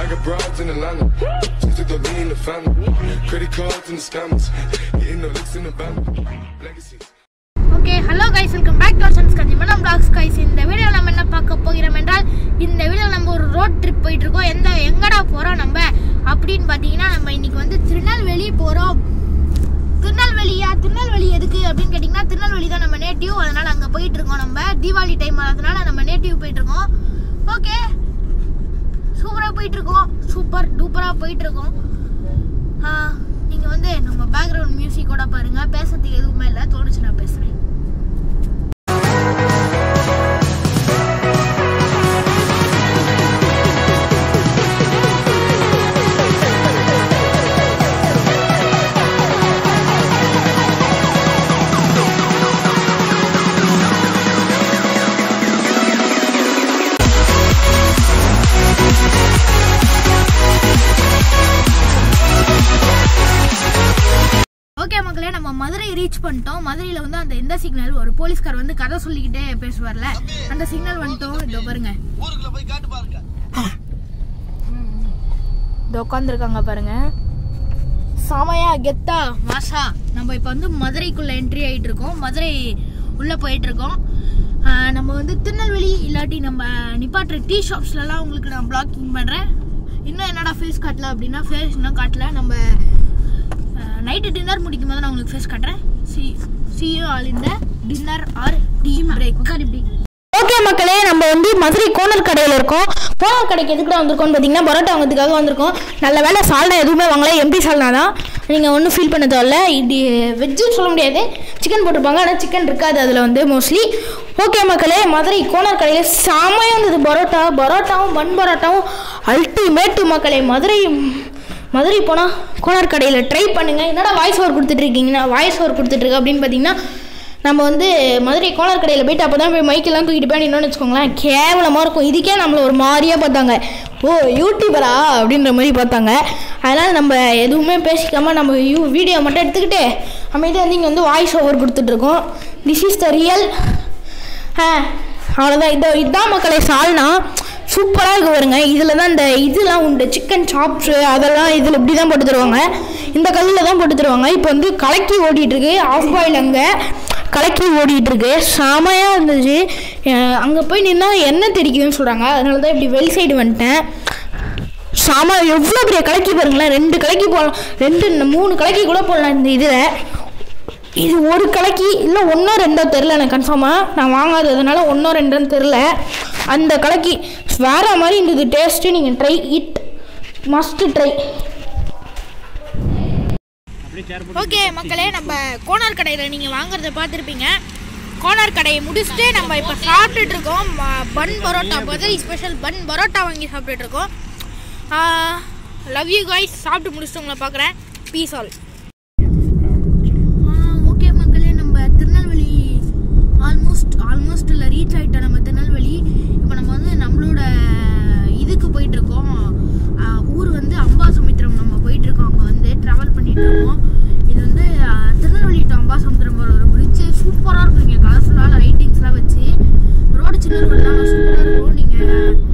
got broads in Atlanta. Just took the lean in the family. Credit cards and the scammers. Getting no licks in the band. Legacies. Okay hello guys welcome back to சன்ஸ் கஞ்சிமலம் vlogs guys இந்த video நம்ம என்ன பார்க்க போகிறோம் என்றால் இந்த video நம்ம ஒரு ரோட் ட்ரிப் போயிட்டு இருக்கோம் எந்த எங்கடா போறோம் நம்ம அப்படின்னு பார்த்தீங்கன்னா நம்ம இன்னைக்கு வந்து திருநெல்வேலி போறோம் திருநெல்வேலியா திருநெல்வேலி எதுக்கு அப்படின்னு கேட்டிங்கன்னா திருநெல்வேலி தான் நம்ம நேட்டிவ் அதனால அங்கே போயிட்டு இருக்கோம் நம்ம தீபாவளி டைம் அதனால நம்ம நேட்டிவ் போயிட்டு இருக்கோம் ஓகே சூப்பராக போயிட்டு இருக்கோம் சூப்பர் டூப்பராக போயிட்டு இருக்கோம் நீங்க வந்து நம்ம பேக்ரவுண்ட் மியூசிக்கோட பாருங்க பேசுறதுக்கு எதுவுமே இல்லை தோணுச்சு நான் பேசுறேன் ஓகே மக்களே நம்ம மதுரை ரீச் பண்ணிட்டோம் மதுரையில வந்து அந்த எந்த சிக்னல் ஒரு போலீஸ்கார் வந்து கதை சொல்லிக்கிட்டே பேசுவார்ல அந்த சிக்னல் வந்துட்டோம் இதோ பாருங்க ஊருக்குள்ள போய் காட்டு பாருங்க இதோ உட்காந்துருக்காங்க பாருங்க செமையா கெத்தா மாசா நம்ம இப்போ வந்து மதுரைக்குள்ள என்ட்ரி ஆயிட்டு இருக்கோம் மதுரை உள்ள போயிட்டு இருக்கோம் ஆஹ் நம்ம வந்து திருநெல்வேலி இல்லாட்டி நம்ம நிப்பாட்டுற டீ ஷாப்ஸ்லலாம் உங்களுக்கு நான் பிளாக்கிங் பண்ணுறேன் இன்னும் என்னடா ஃபேஸ் காட்டல அப்படின்னா ஃபேஸ் இன்னும் காட்டல நம்ம நைட்டு டின்னர் முடிக்கும் போது நான் உங்களுக்கு ஃபேஸ் காட்டுறேன் சி சி யூ ஆல் இந்த டின்னர் ஆர் டீ பிரேக் இப்படி ஓகே மக்களே நம்ம வந்து மதுரை கோனர் கடையில் இருக்கோம் கோனர் கடைக்கு எதுக்கு வந்திருக்கோம்னு பார்த்தீங்கன்னா பரோட்டா வாங்கிறதுக்காக வந்திருக்கோம் நல்ல வேலை சால்னா எதுவுமே வாங்கல எம்டி சால்னா தான் நீங்கள் ஒன்றும் ஃபீல் பண்ண தேவையில்ல இது வெஜ்ஜுன்னு சொல்ல முடியாது சிக்கன் போட்டிருப்பாங்க ஆனால் சிக்கன் இருக்காது அதில் வந்து மோஸ்ட்லி ஓகே மக்களே மதுரை கோனர் கடையில் செமையாக இருந்தது பரோட்டா பரோட்டாவும் பன் பரோட்டாவும் அல்டிமேட்டு மக்களே மதுரை மதுரை போனால் கோனார் கடையில் ட்ரை பண்ணுங்கள் என்னடா வாய்ஸ் ஓவர் கொடுத்துட்ருக்கீங்கன்னா வாய்ஸ் ஓவர் கொடுத்துட்ருக்கு அப்படின்னு பார்த்தீங்கன்னா நம்ம வந்து மதுரை கோனார் கடையில் போயிட்டு அப்போ தான் போய் மைக்கெல்லாம் தூக்கிட்டு போய் நின்னோன்னு வச்சுக்கோங்களேன் கேவலமாக இருக்கும் இதுக்கே நம்மளை ஒரு மாதிரியாக பார்த்தாங்க ஓ யூடியூபரா அப்படின்ற மாதிரி பார்த்தாங்க அதனால் நம்ம எதுவுமே பேசிக்காமல் நம்ம யூ வீடியோ மட்டும் எடுத்துக்கிட்டு அமைதியாக வந்து இங்கே வந்து வாய்ஸ் ஓவர் கொடுத்துட்ருக்கோம் this is the real ah அவ்வளோதான் இதோ இதுதான் மக்களை சால்னா சூப்பராக இருக்கு பாருங்க இதில் தான் இந்த இதெல்லாம் உண்டு சிக்கன் சாப்ஸு அதெல்லாம் இதில் இப்படி தான் போட்டு தருவாங்க இந்த கல்லில் தான் போட்டு தருவாங்க இப்போ வந்து கலக்கி ஓடிட்டு இருக்கு ஆஃப் பாயில் அங்கே கலக்கி ஓடிட்டு இருக்கு செமையாக இருந்துச்சு அங்கே போய் நின்னா எண்ணெய் தெரிக்குதுன்னு சொல்கிறாங்க அதனால தான் இப்படி வெளி சைடு வந்துட்டேன் சாமா எவ்வளோ பெரிய கலக்கி பாருங்களேன் ரெண்டு கலக்கி போடலாம் ரெண்டு மூணு கலக்கி கூட போடலாம் இந்த இதில் இது ஒரு கலக்கி இல்லை ஒன்றோ ரெண்டோ தெரில எனக்கு கன்ஃபார்மாக நான் வாங்காததுனால ஒன்றோ ரெண்டோன்னு தெரில அந்த கலக்கி வேற மாதிரி இருந்தது டேஸ்ட்டு நீங்கள் try it must try okay மக்களே நம்ம கோனார் கடையில் நீங்கள் வாங்குறத பார்த்துருப்பீங்க கோனார் கடையை முடிச்சுட்டு நம்ம இப்போ சாப்பிட்டுட்டு இருக்கோம் ம- bun parotta Madurai special bun parotta வாங்கி சாப்பிட்டுட்டு இருக்கோம் லவ் யூ காய்ஸ் சாப்பிட்டு முடிச்சுட்டு உங்களை பார்க்குறேன் பீஸ் ஆல் ஓகே மக்களே நம்ம திருநெல்வேலி ஆல்மோஸ்ட் ஆல்மோஸ்ட் இல்லை ரீச் ஆகிட்டோம் நம்ம திருநெல்வேலி இப்போ நம்ம வந்து நம்மளோட இதுக்கு போயிட்டு இருக்கோம் ஆஹ் ஊர் வந்து அம்பாசமுத்திரம் நம்ம போயிட்டு இருக்கோம் அங்கே வந்து ட்ராவல் பண்ணிட்டு இருக்கோம் இது வந்து ஆஹ் திருநெல்வேலி டு அம்பாசமுத்திரம் போகிற ஒரு பிரிட்ஜ் சூப்பராக இருக்கும் இங்கே கலர்ஃபுல்லாக லைட்டிங்ஸ்லாம் வச்சு ரோடு சின்ன ரோடு தான் சூப்பராக இருக்கும் நீங்கள்